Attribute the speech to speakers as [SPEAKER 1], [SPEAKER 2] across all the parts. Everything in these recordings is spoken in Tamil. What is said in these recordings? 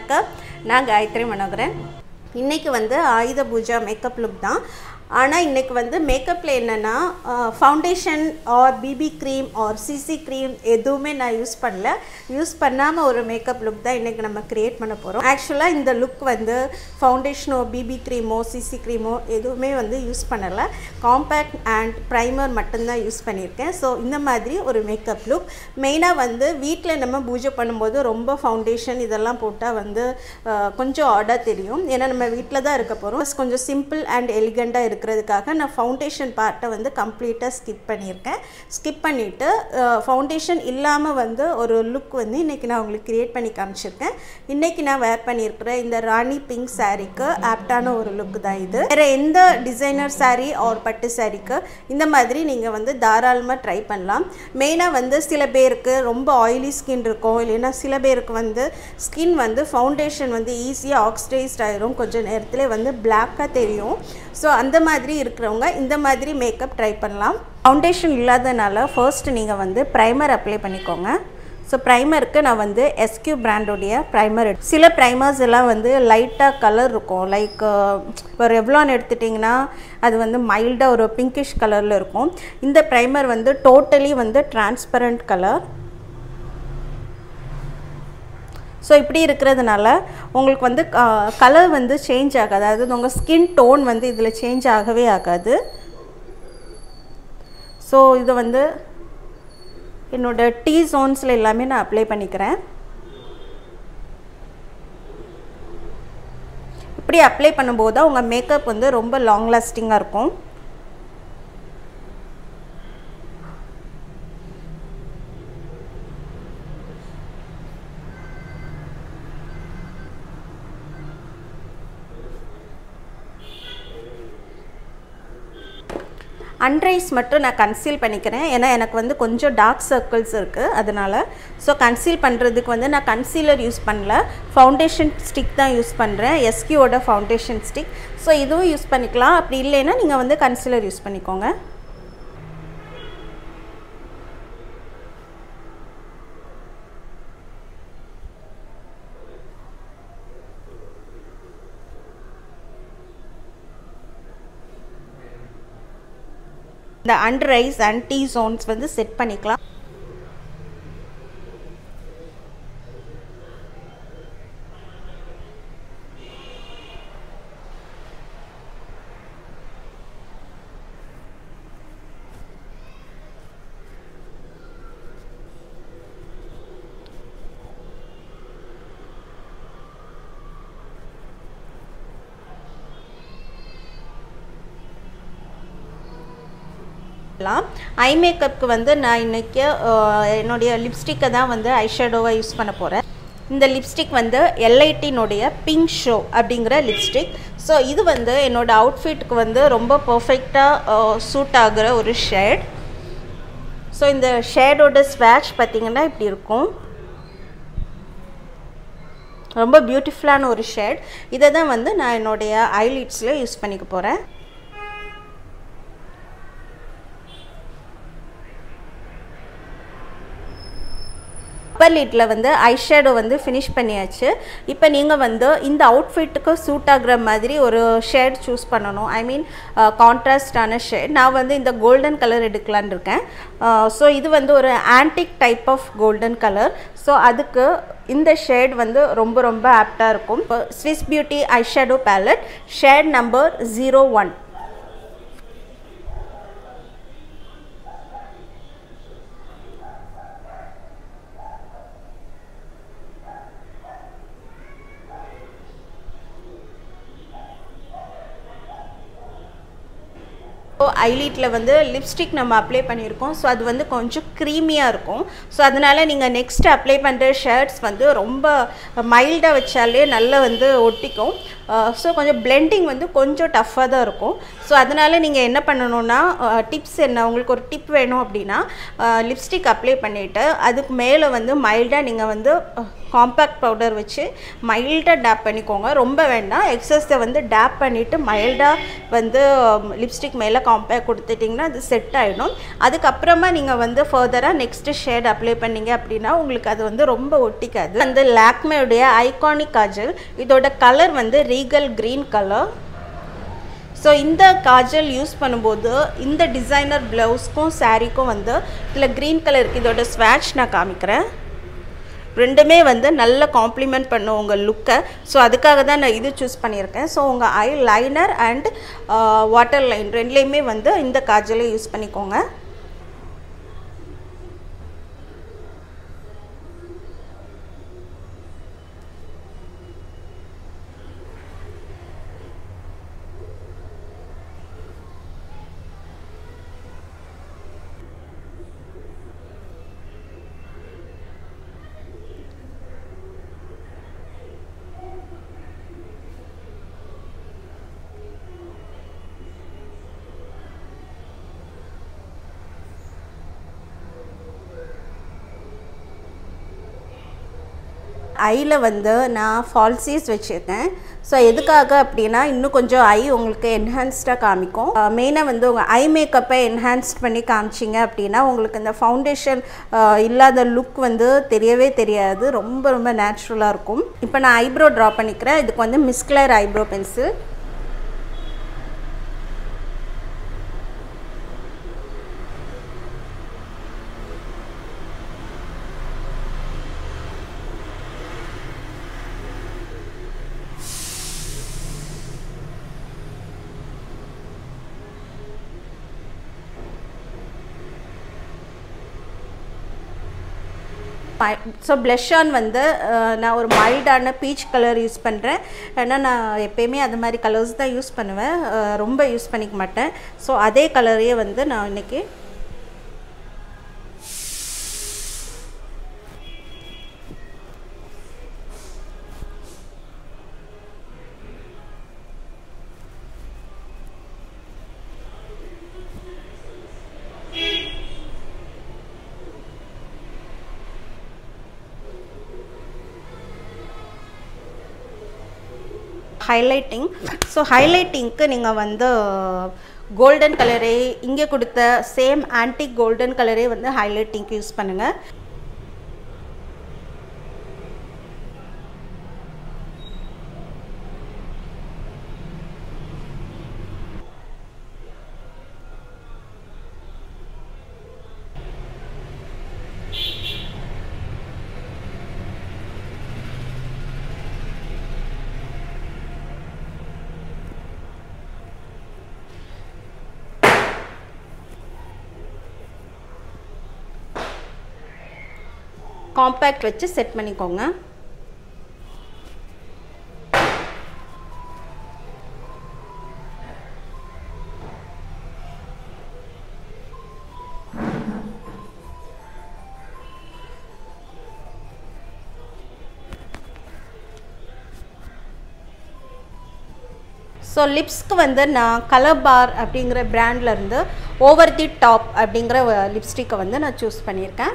[SPEAKER 1] மேக்கப் நான் காயத்ரி மனோகரன் இன்றைக்கி வந்து ஆயுத பூஜா மேக்கப் லுக் தான் ஆனால் இன்றைக்கி வந்து மேக்கப்பில் என்னென்னா foundation or BB cream or CC cream எதுவுமே நான் யூஸ் பண்ணல யூஸ் பண்ணாமல் ஒரு மேக்கப் லுக் தான் இன்றைக்கி நம்ம க்ரியேட் பண்ண போகிறோம் ஆக்சுவலாக இந்த லுக் வந்து ஃபவுண்டேஷனோ பிபி க்ரீமோ சிசி க்ரீமோ எதுவுமே வந்து யூஸ் பண்ணலை காம்பேக்ட் அண்ட் ப்ரைமர் மட்டும்தான் யூஸ் பண்ணியிருக்கேன் ஸோ இந்த மாதிரி ஒரு மேக்கப் லுக் மெயினாக வந்து வீட்டில் நம்ம பூஜை பண்ணும்போது ரொம்ப ஃபவுண்டேஷன் இதெல்லாம் போட்டால் வந்து அஹ், கொஞ்சம் ஆர்டாக தெரியும் ஏன்னா நம்ம வீட்டில் தான் இருக்க போகிறோம் கொஞ்சம் சிம்பிள் அண்ட் எலிகண்ட்டாக இருக்கிறதுக்காக நான் ஃபவுண்டேஷன் பார்ட்டை வந்து கம்ப்ளீட்டாக ஸ்கிப் பண்ணியிருக்கேன் ஸ்கிப் பண்ணிவிட்டு ஃபவுண்டேஷன் இல்லாமல் வந்து ஒரு லுக் வந்து இன்றைக்கி நான் உங்களுக்கு க்ரியேட் பண்ணி காமிச்சிருக்கேன் இன்றைக்கி நான் வேர் பண்ணியிருக்கிற இந்த ராணி பிங்க் சாரீக்கு ஆப்டான ஒரு லுக் தான் இது வேறு எந்த டிசைனர் saree ஆர் பட்டு சாரீக்கு இந்த மாதிரி நீங்கள் வந்து தாராளமாக ட்ரை பண்ணலாம் மெயினாக வந்து சில பேருக்கு ரொம்ப ஆயிலி ஸ்கின் இருக்கும் இல்லைன்னா சில பேருக்கு வந்து ஸ்கின் வந்து ஃபவுண்டேஷன் வந்து ஈஸியாக ஆக்சிடைஸ்ட் ஆயிரும் கொஞ்சம் நேரத்தில் வந்து பிளாக்காக தெரியும் ஸோ அந்த மாதிரி இருக்கிறவங்க இந்த மாதிரி மேக்கப் ட்ரை பண்ணலாம் ஃபவுண்டேஷன் இல்லாதனால ஃபர்ஸ்ட் நீங்கள் வந்து ப்ரைமர் அப்ளை பண்ணிக்கோங்க ஸோ ப்ரைமருக்கு நான் வந்து எஸ்கியூ பிராண்டோடைய ப்ரைமர் எடு சில ப்ரைமர்ஸ் எல்லாம் வந்து லைட்டாக கலர் இருக்கும் லைக் இப்போ ரெவ்லான் எடுத்துட்டிங்கன்னா அது வந்து மைல்டாக ஒரு பிங்கிஷ் கலரில் இருக்கும் இந்த ப்ரைமர் வந்து டோட்டலி வந்து டிரான்ஸ்பரண்ட் கலர் ஸோ இப்படி இருக்கிறதுனால உங்களுக்கு வந்து கலர் வந்து சேஞ்ச் ஆகாது அதாவது உங்கள் ஸ்கின் டோன் வந்து இதில் சேஞ்ச் ஆகவே ஆகாது ஸோ இதை வந்து என்னோட டீ ஜோன்ஸில் எல்லாமே நான் அப்ளை பண்ணிக்கிறேன் இப்படி அப்ளை பண்ணும்போது தான் உங்கள் மேக்கப் வந்து ரொம்ப லாங் லாஸ்டிங்காக இருக்கும் அன்ரைஸ் மட்டும் நான் கன்சீல் பண்ணிக்கிறேன் ஏன்னா எனக்கு வந்து கொஞ்சம் டார்க் சர்க்கிள்ஸ் இருக்குது அதனால் ஸோ கன்சீல் பண்ணுறதுக்கு வந்து நான் கன்சீலர் யூஸ் பண்ணல ஃபவுண்டேஷன் ஸ்டிக் தான் யூஸ் பண்ணுறேன் எஸ்கியோட ஃபவுண்டேஷன் ஸ்டிக் ஸோ இதுவும் யூஸ் பண்ணிக்கலாம் அப்படி இல்லைன்னா நீங்கள் வந்து கன்சீலர் யூஸ் பண்ணிக்கோங்க இந்த under eyes and T zones வந்து செட் பண்ணிக்கலாம் ஐ மேக்கப்புக்கு வந்து நான் இன்றைக்கி என்னுடைய லிப்ஸ்டிக்கை தான் வந்து ஐஷேடோவாக யூஸ் பண்ண போகிறேன் இந்த லிப்ஸ்டிக் வந்து எல்ஐடினுடைய பிங்க் ஷோ அப்படிங்கிற லிப்ஸ்டிக் ஸோ இது வந்து என்னோடய அவுட்ஃபிட்டுக்கு வந்து ரொம்ப பர்ஃபெக்டாக சூட் ஆகுற ஒரு ஷேட் ஸோ இந்த ஷேடோட ஸ்வேட்ச் பார்த்திங்கன்னா இப்படி இருக்கும் ரொம்ப பியூட்டிஃபுல்லான ஒரு ஷேட் இதை தான் வந்து நான் என்னுடைய ஐலிட்ஸில் யூஸ் பண்ணிக்க போகிறேன் அப்பர் லிட்டில் வந்து ஐஷேடோ வந்து ஃபினிஷ் பண்ணியாச்சு இப்போ நீங்கள் வந்து இந்த அவுட்ஃபிட்டுக்கு சூட் ஆகுற மாதிரி ஒரு ஷேட் சூஸ் பண்ணணும் ஐ மீன் கான்ட்ராஸ்டான ஷேட் நான் வந்து இந்த கோல்டன் கலர் எடுக்கலான்னு இருக்கேன் ஸோ இது வந்து ஒரு antique type of golden colour so அதுக்கு இந்த ஷேட் வந்து ரொம்ப ரொம்ப ஆப்டாக இருக்கும் இப்போ Swiss Beauty eyeshadow palette shade number zero one so ஐலிட்டில் வந்து லிப்ஸ்டிக் நம்ம அப்ளை பண்ணியிருக்கோம் ஸோ அது வந்து கொஞ்சம் க்ரீமியாக இருக்கும் ஸோ அதனால் நீங்கள் நெக்ஸ்ட் அப்ளை பண்ணுற ஷர்ட்ஸ் வந்து ரொம்ப மைல்டாக வச்சாலே நல்லா வந்து ஒட்டிக்கும் ஸோ கொஞ்சம் பிளெண்டிங் வந்து கொஞ்சம் டஃப்பாக தான் இருக்கும் ஸோ அதனால் நீங்கள் என்ன பண்ணணுன்னா டிப்ஸ் என்ன உங்களுக்கு ஒரு டிப் வேணும் அப்படின்னா லிப்ஸ்டிக் அப்ளை பண்ணிவிட்டு அதுக்கு மேலே வந்து மைல்டாக நீங்கள் வந்து காம்பேக்ட் பவுடர் வச்சு மைல்டாக டேப் பண்ணிக்கோங்க ரொம்ப வேண்டாம் எக்ஸஸை வந்து டேப் பண்ணிவிட்டு மைல்டாக வந்து லிப்ஸ்டிக் மேலே காம்பேக்ட் கொடுத்துட்டிங்கன்னா அது செட் ஆகிடும் அதுக்கப்புறமா நீங்கள் வந்து ஃபர்தராக நெக்ஸ்ட்டு ஷேட் அப்ளை பண்ணீங்க அப்படின்னா உங்களுக்கு அது வந்து ரொம்ப ஒட்டிக்காது அந்த லாக்மேவுடைய ஐகானிக் காஜல் இதோட கலர் வந்து ரீகல் க்ரீன் கலர் ஸோ இந்த காஜல் யூஸ் பண்ணும்போது இந்த டிசைனர் ப்ளவுஸ்க்கும் சாரீக்கும் வந்து இதில் க்ரீன் கலர் இருக்குது இதோட ஸ்வாட்ச் நான் காமிக்கிறேன் ரெண்டுமே வந்து நல்ல காம்ப்ளிமெண்ட் பண்ணும் உங்கள் லுக்கை ஸோ அதுக்காக தான் நான் இது சூஸ் பண்ணியிருக்கேன் ஸோ உங்கள் eye liner and water line ரெண்டுலேயுமே வந்து இந்த காஜலை யூஸ் பண்ணிக்கோங்க ஐயில் வந்து நான் ஃபால்சீஸ் வச்சுருக்கேன் ஸோ எதுக்காக அப்படின்னா இன்னும் கொஞ்சம் ஐ உங்களுக்கு என்ஹான்ஸ்டாக காமிக்கும் மெயினாக வந்து உங்கள் ஐ மேக்கப்பை என்ஹான்ஸ்ட் பண்ணி காமிச்சிங்க அப்படின்னா உங்களுக்கு இந்த ஃபவுண்டேஷன் இல்லாத லுக் வந்து தெரியவே தெரியாது ரொம்ப ரொம்ப நேச்சுரலாக இருக்கும் இப்போ நான் ஐப்ரோ ட்ரா பண்ணிக்கிறேன் இதுக்கு வந்து Miss Claire eyebrow pencil so blush on வந்து நான் ஒரு மைல்டான பீச் கலர் யூஸ் பண்ணுறேன் ஏன்னா நான் எப்பயுமே அது மாதிரி கலர்ஸ் தான் யூஸ் பண்ணுவேன் ரொம்ப யூஸ் பண்ணிக்க மாட்டேன் ஸோ அதே கலரையே வந்து நான் இன்றைக்கி ஹைலைட்டிங் ஸோ ஹைலைட்டிங்க்கு நீங்கள் வந்து கோல்டன் கலரே இங்கே கொடுத்த சேம் ஆன்டிக் கோல்டன் கலரே வந்து ஹைலைட்டிங்க்கு யூஸ் பண்ணுங்கள் காம்பேக்ட் வச்சு செட் பண்ணிக்கோங்க ஸோ லிப்ஸ்க்கு வந்து நான் கலர் பார் அப்படிங்கிற பிராண்ட்லேருந்து ஓவர் தி டாப் அப்படிங்கிற லிப்ஸ்டிக்கை வந்து நான் சூஸ் பண்ணியிருக்கேன்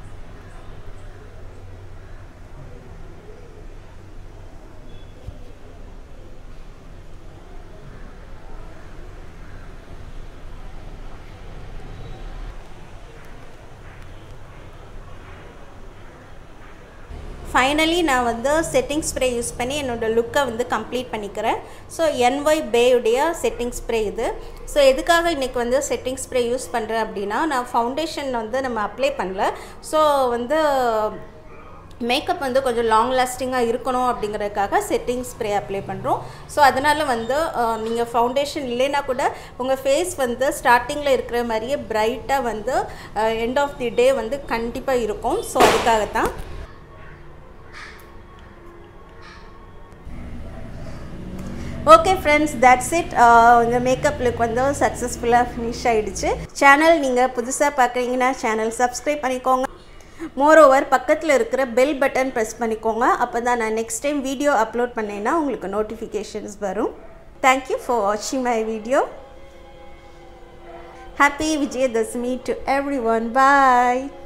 [SPEAKER 1] ஃபைனலி நான் வந்து செட்டிங் ஸ்ப்ரே யூஸ் பண்ணி என்னோடய லுக்கை வந்து கம்ப்ளீட் பண்ணிக்கிறேன் ஸோ என்ஒய் பேயுடைய செட்டிங் ஸ்ப்ரே இது ஸோ எதுக்காக இன்றைக்கி வந்து செட்டிங் ஸ்ப்ரே யூஸ் பண்ணுறேன் அப்படின்னா நான் ஃபவுண்டேஷன் வந்து நம்ம அப்ளை பண்ணல ஸோ வந்து மேக்கப் வந்து கொஞ்சம் லாங் லாஸ்டிங்காக இருக்கணும் அப்படிங்கிறதுக்காக செட்டிங் ஸ்ப்ரே அப்ளை பண்ணுறோம் ஸோ அதனால் வந்து நீங்கள் ஃபவுண்டேஷன் இல்லைன்னா கூட உங்கள் ஃபேஸ் வந்து ஸ்டார்டிங்கில் இருக்கிற மாதிரியே பிரைட்டாக வந்து எண்ட் ஆஃப் தி டே வந்து கண்டிப்பாக இருக்கும் ஸோ அதுக்காகத்தான் ஓகே ஃப்ரெண்ட்ஸ் தட்ஸ் இட் உங்கள் மேக்கப் லுக் வந்து சக்ஸஸ்ஃபுல்லாக ஃபினிஷ் ஆகிடுச்சு சேனல் நீங்கள் புதுசாக பார்க்குறீங்கன்னா சேனல் சப்ஸ்கிரைப் பண்ணிக்கோங்க மோரோவர் பக்கத்தில் இருக்கிற பெல் பட்டன் ப்ரெஸ் பண்ணிக்கோங்க அப்போ தான் நான் நெக்ஸ்ட் டைம் வீடியோ அப்லோட் பண்ணேன்னா உங்களுக்கு நோட்டிஃபிகேஷன்ஸ் வரும் தேங்க்யூ ஃபார் வாட்சிங் my video happy Vijayadashami to everyone bye